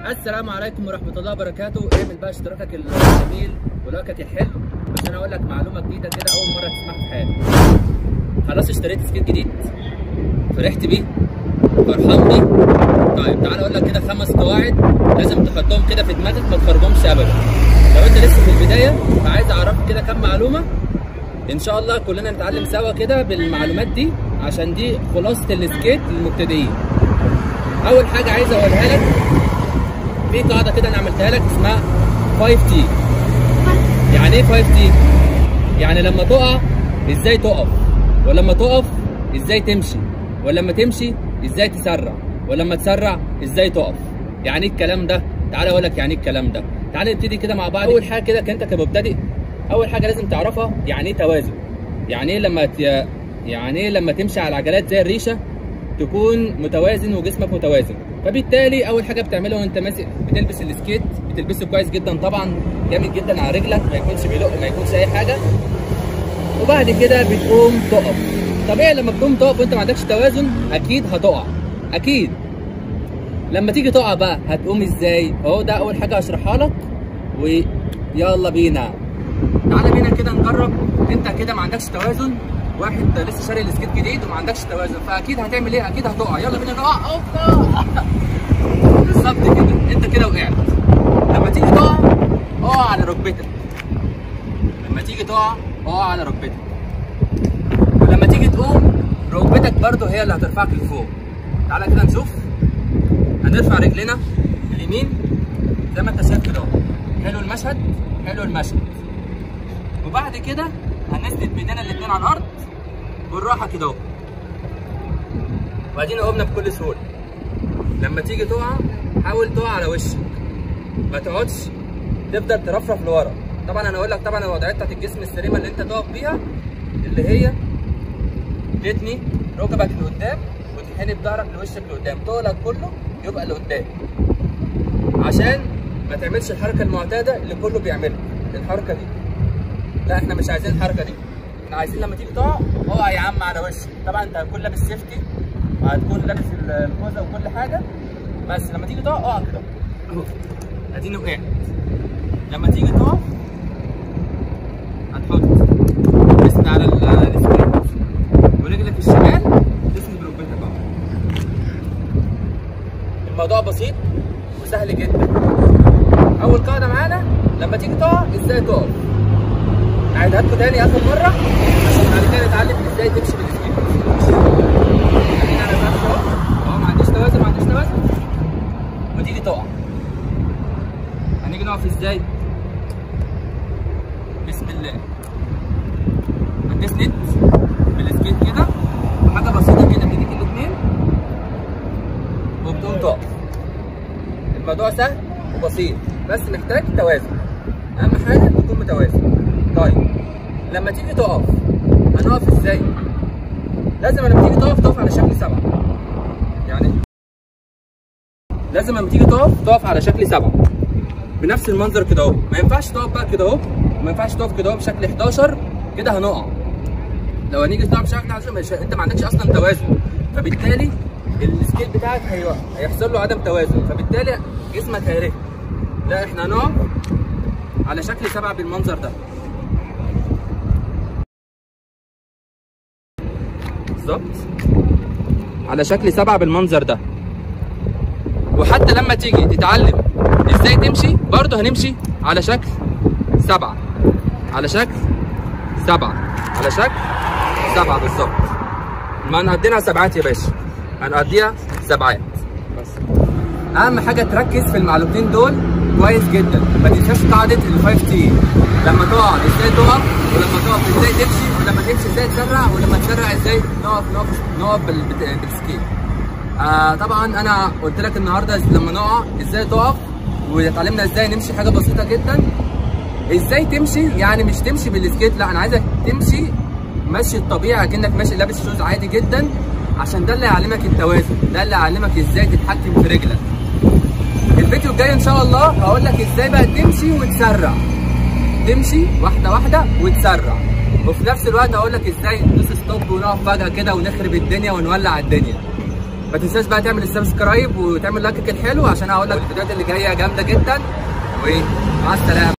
السلام عليكم ورحمه الله وبركاته اعمل بقى اشتراكك الجميل ولايكك الحلو عشان اقول لك معلومه جديده كده اول مره تسمعها في حياتك خلاص اشتريت سكيت جديد فرحت بيه فرحان بيه طيب تعالى اقول لك كده خمس قواعد لازم تحطهم كده في دماغك ما تخرجهمش ابدا لو انت لسه في البدايه فعايز اعرفك كده كام معلومه ان شاء الله كلنا نتعلم سوا كده بالمعلومات دي عشان دي خلاصه السكيت للمبتدئين اول حاجه عايز اقولها لك في قاعده كده انا عملتها لك اسمها 5 تي يعني ايه 5 تي يعني لما تقع ازاي تقف ولما تقف ازاي تمشي ولما تمشي ازاي تسرع ولما تسرع ازاي تقف يعني ايه الكلام ده تعالى اقول لك يعني ايه الكلام ده تعالى نبتدي كده مع بعض اول حاجه كده كانت كمبتدئ اول حاجه لازم تعرفها يعني ايه توازن يعني ايه لما ت... يعني ايه لما تمشي على العجلات زي الريشه تكون متوازن وجسمك متوازن فبالتالي اول حاجه بتعملها وانت ماسك بتلبس السكيت بتلبسه كويس جدا طبعا جامد جدا على رجلك ما يكونش بيلق ما يكونش اي حاجه وبعد كده بتقوم تقف طبيعي لما بتقوم تقف وانت ما عندكش توازن اكيد هتقع اكيد لما تيجي تقع بقى هتقوم ازاي فهو ده اول حاجه هشرحها لك ويلا بينا تعالى بينا كده نجرب انت كده ما عندكش توازن واحد لسه شاري السكيت جديد وما عندكش توازن فاكيد هتعمل ايه اكيد هتقع يلا بينا نقع اوبا بالظبط كده انت كده وقعت لما تيجي تقع اقع على ركبتك لما تيجي تقع اقع على ركبتك ولما تيجي تقوم ركبتك برضه هي اللي هترفعك لفوق تعالى كده نشوف هنرفع رجلنا اليمين زي ما انت شايف كده اهو حلو المشهد حلو المشهد وبعد كده هنسند بايدينا الاثنين على الارض بالراحه كده اهو وبعدين قمنا بكل سهوله لما تيجي تقع حاول تقع على وشك ما تقعدش تفضل ترفرف لورا طبعا انا اقول لك طبعا الوضعيه بتاعت الجسم السليمه اللي انت تقف بيها اللي هي تتني ركبك لقدام وتنحني بظهرك لوشك لقدام طولك كله يبقى لقدام عشان ما تعملش الحركه المعتاده اللي كله بيعملها الحركه دي لا احنا مش عايزين الحركه دي احنا عايزين لما تيجي تقع اقع يا عم على وشك طبعا انت هتكون لابس سيفتي وهتكون لابس الخوذه وكل حاجه بس لما تيجي تقع اقع كده اهو اديني وقعت لما تيجي تقف هتحط تسند على السكيت ورجلك الشمال تسند بركبتك اهو الموضوع بسيط وسهل جدا اول قاعده معانا لما تيجي تقع ازاي تقف هعيدها لكم تاني اخر مره عشان بعد كده نتعلم ازاي تمشي بالسكيت ادينا انا بمشي اهو اهو ما عنديش توازن ما عنديش توازن وتيجي تقع هنيجي نقف ازاي بسم الله هتسند بالسكيت كده حاجه بسيطه كده بايديك الاثنين وبتقوم تقف الموضوع سهل وبسيط بس محتاج توازن اهم حاجه تكون متوازن طيب لما تيجي تقف هنقف ازاي لازم لما تيجي تقف تقف على شكل سبعه يعني لازم لما تيجي تقف تقف على شكل سبعه بنفس المنظر كده اهو ما ينفعش تقف بقى كده اهو ما ينفعش تقف كده اهو بشكل 11 كده هنقع لو هنيجي تقف بشكل 11 مش انت ما عندكش اصلا توازن فبالتالي السكيل بتاعك هي... هيحصل له عدم توازن فبالتالي جسمك هيرهق لا احنا هنقف على شكل سبعه بالمنظر ده بالظبط على شكل سبعه بالمنظر ده وحتى لما تيجي تتعلم ازاي تمشي برضه هنمشي على شكل سبعه على شكل سبعه على شكل سبعه بالظبط ما هنقضيها سبعات يا باشا هنقضيها سبعات بس اهم حاجه تركز في المعلومتين دول كويس جدا ما تنساش قاعده ال5 تي لما تقع ازاي تقف ولما تقف ازاي تمشي ولما تمشي ازاي تسرع ولما تسرع ازاي نقف نقف نقف بالسكيت آه طبعا انا قلت لك النهارده لما نقع ازاي تقف واتعلمنا ازاي نمشي حاجه بسيطه جدا ازاي تمشي يعني مش تمشي بالسكيت لا انا عايزك تمشي مشي الطبيعي كأنك ماشي لابس شوز عادي جدا عشان ده اللي يعلمك التوازن ده اللي يعلمك ازاي تتحكم في رجلك الفيديو الجاي ان شاء الله هقول لك ازاي بقى تمشي وتسرع تمشي واحده واحده وتسرع وفي نفس الوقت هقول لك ازاي ندوس ستوب ونقف فجاه كده ونخرب الدنيا ونولع الدنيا ما تنساش بقى تعمل السبسكرايب وتعمل لايك الحلو عشان هقول لك الفيديوهات اللي جايه جامده جدا ومع السلامه